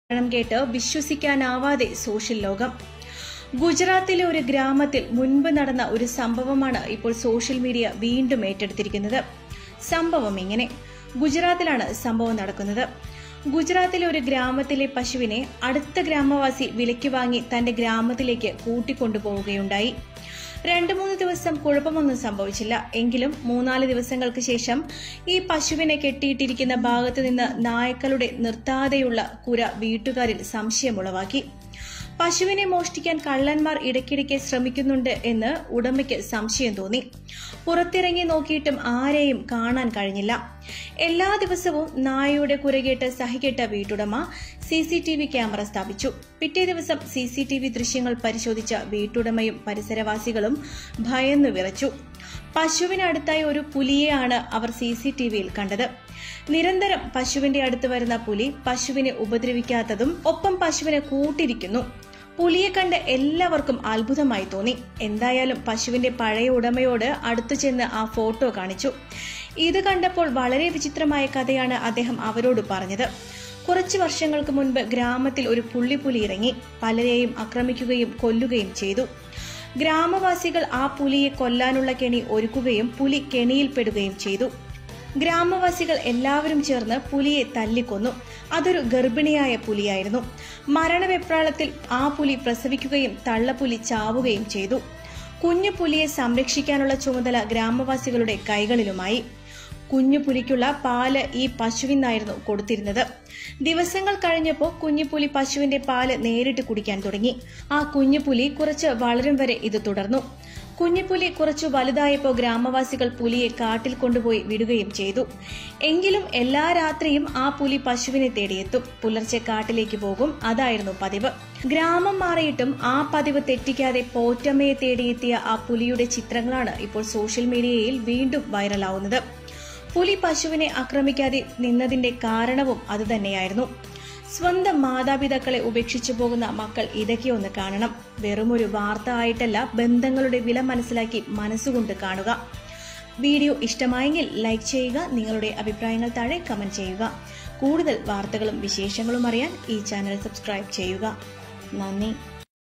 മരണം കേട്ട് വിശ്വസിക്കാനാവാതെ സോഷ്യൽ ലോകം ഗുജറാത്തിലെ ഒരു ഗ്രാമത്തിൽ മുൻപ് നടന്ന ഒരു സംഭവമാണ് ഇപ്പോൾ സോഷ്യൽ മീഡിയ വീണ്ടും ഏറ്റെടുത്തിരിക്കുന്നത് സംഭവം ഇങ്ങനെ ഗുജറാത്തിലാണ് സംഭവം നടക്കുന്നത് ഗുജറാത്തിലെ ഒരു ഗ്രാമത്തിലെ പശുവിനെ അടുത്ത ഗ്രാമവാസി വിലയ്ക്ക് വാങ്ങി തന്റെ ഗ്രാമത്തിലേക്ക് കൂട്ടിക്കൊണ്ടുപോവുകയുണ്ടായി രണ്ടു മൂന്ന് ദിവസം കുഴപ്പമൊന്നും സംഭവിച്ചില്ല എങ്കിലും മൂന്നാല് ദിവസങ്ങൾക്ക് ശേഷം ഈ പശുവിനെ കെട്ടിയിട്ടിരിക്കുന്ന ഭാഗത്തു നിന്ന് നായ്ക്കളുടെ നിർത്താതെയുള്ള കുര വീട്ടുകാരിൽ സംശയമുളവാക്കി പശുവിനെ മോഷ്ടിക്കാൻ കള്ളന്മാർ ഇടയ്ക്കിടയ്ക്ക് ശ്രമിക്കുന്നുണ്ട് എന്ന് ഉടമയ്ക്ക് സംശയം തോന്നി പുറത്തിറങ്ങി നോക്കിയിട്ടും ആരെയും കാണാൻ കഴിഞ്ഞില്ല എല്ലാ ദിവസവും നായയുടെ കുരകേട്ട് സഹികെട്ട വീട്ടുടമ C C T V camera സ്ഥാപിച്ചു പിറ്റേ ദിവസം സി സി ടി വി ദൃശ്യങ്ങൾ പരിശോധിച്ച വീട്ടുടമയും പരിസരവാസികളും ഭയന്നു വിറച്ചു പശുവിനടുത്തായി ഒരു പുലിയെയാണ് അവർ സി സി ടി വിയിൽ കണ്ടത് നിരന്തരം പശുവിന്റെ അടുത്ത് വരുന്ന പുലി പശുവിനെ ഉപദ്രവിക്കാത്തതും ഒപ്പം പശുവിനെ കൂട്ടിരിക്കുന്നു പുലിയെ കണ്ട് എല്ലാവർക്കും അത്ഭുതമായി തോന്നി എന്തായാലും പശുവിന്റെ പഴയ ഉടമയോട് അടുത്തു ചെന്ന് ആ ഫോട്ടോ കാണിച്ചു ഇത് കണ്ടപ്പോൾ വളരെ വിചിത്രമായ കഥയാണ് അദ്ദേഹം അവരോട് പറഞ്ഞത് കുറച്ചു വർഷങ്ങൾക്ക് മുൻപ് ഗ്രാമത്തിൽ ഒരു പുള്ളിപ്പുലി ഇറങ്ങി പലരെയും ആക്രമിക്കുകയും കൊല്ലുകയും ചെയ്തു ഗ്രാമവാസികൾ ആ പുലിയെ കൊല്ലാനുള്ള കെണി ഒരുക്കുകയും പുലി കെണിയിൽപ്പെടുകയും ചെയ്തു ഗ്രാമവാസികൾ എല്ലാവരും ചേർന്ന് പുലിയെ തല്ലിക്കൊന്നു അതൊരു ഗർഭിണിയായ പുലിയായിരുന്നു മരണവെപ്രാളത്തിൽ ആ പുലി പ്രസവിക്കുകയും തള്ളപ്പുലി ചാവുകയും ചെയ്തു കുഞ്ഞു പുലിയെ സംരക്ഷിക്കാനുള്ള ചുമതല ഗ്രാമവാസികളുടെ കൈകളിലുമായി കുഞ്ഞു പുലിക്കുള്ള പാല് ഈ പശുവിനായിരുന്നു കൊടുത്തിരുന്നത് ദിവസങ്ങൾ കഴിഞ്ഞപ്പോൾ കുഞ്ഞുപുലി പശുവിന്റെ പാല് നേരിട്ട് കുടിക്കാൻ തുടങ്ങി ആ കുഞ്ഞുപുലി കുറച്ച് വളരും വരെ ഇത് തുടർന്നു കുഞ്ഞിപ്പുലി കുറച്ചു വലുതായപ്പോൾ ഗ്രാമവാസികൾ പുലിയെ കാട്ടിൽ കൊണ്ടുപോയി വിടുകയും ചെയ്തു എങ്കിലും എല്ലാ രാത്രിയും ആ പുലി പശുവിനെ തേടിയെത്തും പുലർച്ചെ കാട്ടിലേക്ക് പോകും അതായിരുന്നു പതിവ് ഗ്രാമം മാറിയിട്ടും ആ പതിവ് തെറ്റിക്കാതെ പോറ്റമ്മയെ തേടിയെത്തിയ ആ പുലിയുടെ ചിത്രങ്ങളാണ് ഇപ്പോൾ സോഷ്യൽ മീഡിയയിൽ വീണ്ടും വൈറലാവുന്നത് പുലി പശുവിനെ ആക്രമിക്കാതെ നിന്നതിന്റെ കാരണവും അതുതന്നെയായിരുന്നു സ്വന്തം മാതാപിതാക്കളെ ഉപേക്ഷിച്ചു പോകുന്ന മക്കൾ ഇതൊക്കെ ഒന്ന് കാണണം വെറുമൊരു വാർത്ത ആയിട്ടല്ല ബന്ധങ്ങളുടെ വില മനസ്സിലാക്കി മനസ്സുകൊണ്ട് കാണുക വീഡിയോ ഇഷ്ടമായെങ്കിൽ ലൈക്ക് ചെയ്യുക നിങ്ങളുടെ അഭിപ്രായങ്ങൾ താഴെ കമന്റ് ചെയ്യുക കൂടുതൽ വാർത്തകളും വിശേഷങ്ങളും അറിയാൻ ഈ ചാനൽ സബ്സ്ക്രൈബ് ചെയ്യുക നന്ദി